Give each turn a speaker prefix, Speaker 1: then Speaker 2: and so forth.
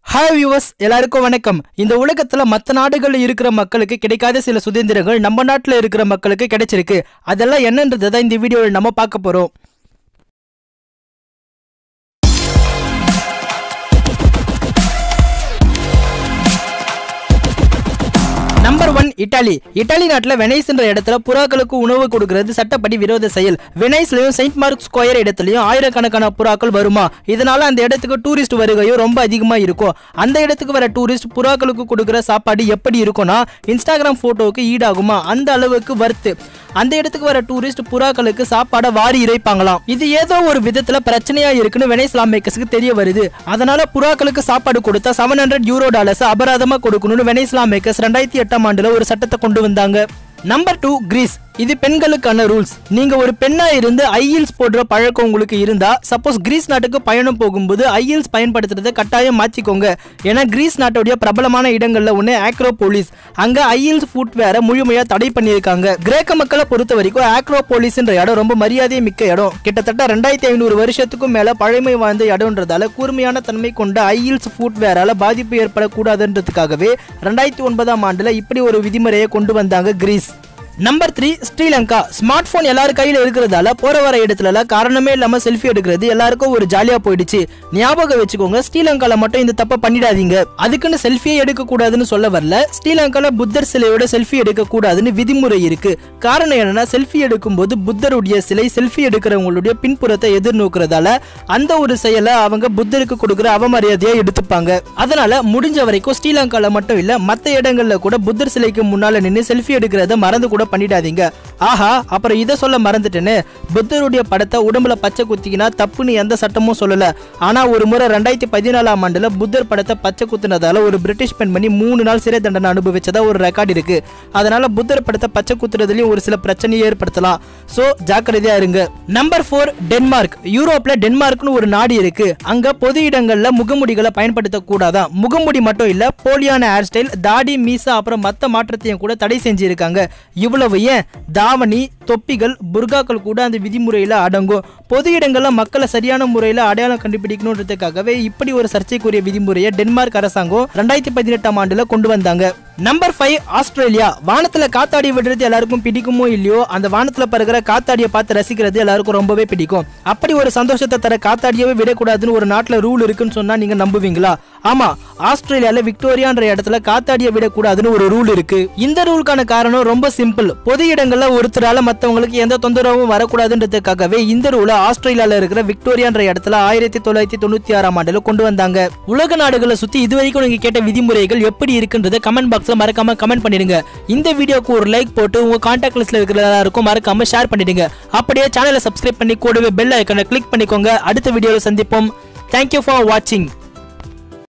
Speaker 1: hi viewers எல்லாருக்கும் வணக்கம் இந்த உலகத்துல மற்ற நாடுகள்ல இருக்கிற மக்களுக்கு கிடைக்காத சில சுதந்திரங்கள் நம்ம நாட்டுல இருக்கிற மக்களுக்கு கிடைச்சிருக்கு அதெல்லாம் என்னன்றதை தான் இந்த வீடியோவில் நம்ம பார்க்க போறோம் நம்பர் ஒன் இட்டாலி இட்டாலி நாட்டில் வெனைஸ்ன்ற இடத்துல புறாக்களுக்கு உணவு கொடுக்கிறது சட்டப்படி விரோத செயல் வெனைஸ்லயும் செயின்ட் மார்க் ஸ்கொயர் இடத்துலயும் ஆயிரக்கணக்கான புறாக்கள் வருமா இதனால அந்த இடத்துக்கு டூரிஸ்ட் வருகையும் ரொம்ப அதிகமா இருக்கும் அந்த இடத்துக்கு வர டூரிஸ்ட் புறாக்களுக்கு கொடுக்குற சாப்பாடு எப்படி இருக்கும்னா இன்ஸ்டாகிராம் போட்டோவுக்கு ஈடாகுமா அந்த அளவுக்கு வர்த்து அந்த இடத்துக்கு வர டூரிஸ்ட் புறாக்களுக்கு சாப்பாடை வாரி இறைப்பாங்களாம் இது ஏதோ ஒரு விதத்துல பிரச்சனையா இருக்குன்னு வெனைஸ் லாமேக்கர்ஸ்க்கு தெரிய வருது அதனால புறாக்களுக்கு சாப்பாடு கொடுத்தா செவன் ஹண்ட்ரட் யூரோ டாலர்ஸ் அபராதமா கொடுக்கணும்னு வெனைஸ் லாமேக்கர்ஸ் ரெண்டாயிரத்தி எட்டாம் ஆண்டுல ஒரு சட்டத்தை கொண்டு வந்தாங்க நம்பர் டூ கிரீஸ் இது பெண்களுக்கான ரூல்ஸ் நீங்க ஒரு பெண்ணா இருந்து ஐஇல்ஸ் போடுற பழக்கம் உங்களுக்கு இருந்தா சப்போஸ் கிரீஸ் நாட்டுக்கு பயணம் போகும்போது ஐஇல்ஸ் பயன்படுத்துறதை கட்டாயம் மாத்திக்கோங்க ஏன்னா கிரீஸ் நாட்டுடைய பிரபலமான இடங்கள்ல ஒன்று ஆக்ரோபோலிஸ் அங்க ஐஇல்ஸ் ஃபுட் வேற முழுமையா தடை பண்ணியிருக்காங்க கிரேக்க மக்களை பொறுத்த வரைக்கும் ஆக்ரோபோலிஸ்ன்ற இடம் ரொம்ப மரியாதை மிக்க இடம் கிட்டத்தட்ட ரெண்டாயிரத்தி ஐநூறு வருஷத்துக்கும் மேல பழமை வாய்ந்த இடம்ன்றதால கூர்மையான தன்மை கொண்ட ஐஇல்ஸ் ஃபுட் வேறால பாதிப்பு ஏற்படக்கூடாதுன்றதுக்காகவே ரெண்டாயிரத்தி ஒன்பதாம் ஆண்டுல இப்படி ஒரு விதிமுறையை கொண்டு வந்தாங்க Greece number three Sri Lanka smart phone எல்லாரும் கையில இருக்கிறதால போற வர இடத்துல காரணமே இல்லாம செல்ஃபி எடுக்கிறது எல்லாருக்கும் ஒரு ஜாலியா போயிடுச்சு ஞாபகம் வச்சுக்கோங்க ஸ்ரீலங்கால மட்டும் இந்த தப்பை பண்ணிடாதீங்க அதுக்குன்னு செல்ஃபியே எடுக்க கூடாதுன்னு சொல்ல வரல ஸ்ரீலங்கால புத்தர் சிலையோட செல்ஃபி எடுக்க கூடாதுன்னு விதிமுறை இருக்கு காரணம் என்னன்னா செல்ஃபி எடுக்கும்போது புத்தருடைய சிலை செல்ஃபி எடுக்கிறவங்களுடைய பின்புறத்தை எதிர்நோக்குறதால அந்த ஒரு செயலை அவங்க புத்தருக்கு கொடுக்குற அவமரியாதையா எடுத்துப்பாங்க அதனால முடிஞ்ச வரைக்கும் ஸ்ரீலங்கால மட்டும் இல்ல மத்த இடங்கள்ல கூட புத்தர் சிலைக்கு முன்னால நின்று செல்ஃபி எடுக்கிறத மறந்து கூட பண்ணிடாதீங்க ஆஹா அப்புறம் இதை சொல்ல மறந்துட்டேன்னு புத்தருடைய படத்தை உடம்புல பச்சை குத்திக்கினா தப்புன்னு எந்த சட்டமும் சொல்லல ஆனா ஒரு முறை ரெண்டாயிரத்தி பதினாலாம் ஆண்டுல புத்தர் படத்தை பச்சை குத்துனதால ஒரு பிரிட்டிஷ் பெண்மணி மூணு நாள் சிறை தண்டனை அனுபவிச்சதா ஒரு ரெக்கார்டு இருக்கு அதனால புத்தர் படத்தை பச்சை குத்துறதுலயும் ஒரு சில பிரச்சனையை ஏற்படுத்தலாம் சோ ஜாக்கிரதையா இருங்க நம்பர் ஃபோர் டென்மார்க் யூரோப்ல டென்மார்க்னு ஒரு நாடு இருக்கு அங்க பொது இடங்கள்ல முகமுடிகளை பயன்படுத்த கூடாதான் முகமுடி மட்டும் இல்ல போலியான ஹேர் ஸ்டைல் தாடி மீசா அப்புறம் மத்த மாற்றத்தையும் கூட தடை செஞ்சிருக்காங்க இவ்வளவு ஏன் தாவணி தொப்பிகள் புர்காக்கள் கூட அந்த விதிமுறையில அடங்கும் பொது இடங்கள்ல மக்களை சரியான முறையில அடையாளம் கண்டுபிடிக்கணுன்றதுக்காகவே இப்படி ஒரு சர்ச்சைக்குரிய விதிமுறையை டென்மார்க் அரசாங்கம் ரெண்டாயிரத்தி பதினெட்டாம் ஆண்டுல கொண்டு வந்தாங்க நம்பர் ஃபைவ் ஆஸ்திரேலியா வானத்துல காத்தாடி விடுறது எல்லாருக்கும் பிடிக்குமோ இல்லையோ அந்த வானத்துல பறக்கிற காத்தாடியை பார்த்து ரசிக்கிறது எல்லாருக்கும் ரொம்பவே பிடிக்கும் அப்படி ஒரு சந்தோஷத்தை தர காத்தாடியவே விடக்கூடாதுன்னு ஒரு நாட்டுல ரூல் இருக்குன்னு சொன்னா நீங்க நம்புவீங்களா ஆமா ஆஸ்திரேலியால விக்டோரியான்ற இடத்துல காத்தாடியை விடக்கூடாதுன்னு ஒரு ரூல் இருக்கு இந்த ரூலுக்கான காரணம் ரொம்ப சிம்பிள் பொது இடங்கள்ல ஒருத்தரால மத்தவங்களுக்கு எந்த தொந்தரவும் வரக்கூடாதுன்றதுக்காகவே இந்த ரூலை ஆஸ்திரேலியால இருக்கிற விக்டோரியான்ற இடத்துல ஆயிரத்தி தொள்ளாயிரத்தி தொண்ணூத்தி ஆறாம் ஆண்டுல கொண்டு வந்தாங்க உலக நாடுகளை சுத்தி இது வரைக்கும் நீங்க கேட்ட விதிமுறைகள் எப்படி இருக்குன்றத கமெண்ட் பாக்ஸ்ல மறக்காம கமெண்ட் பண்ணிடுங்க இந்த வீடியோக்கு ஒரு லைக் போட்டு உங்க கான்டாக்ட் லிஸ்ட்ல இருக்கிற எல்லாருக்கும் மறக்காம ஷேர் பண்ணிடுங்க அப்படியே சேனலை சப்ஸ்கிரைப் பண்ணி கூடவே பெல் ஐக்கனை கிளிக் பண்ணிக்கோங்க அடுத்த வீடியோல சந்திப்போம் தேங்க்யூ ஃபார் வாட்சிங்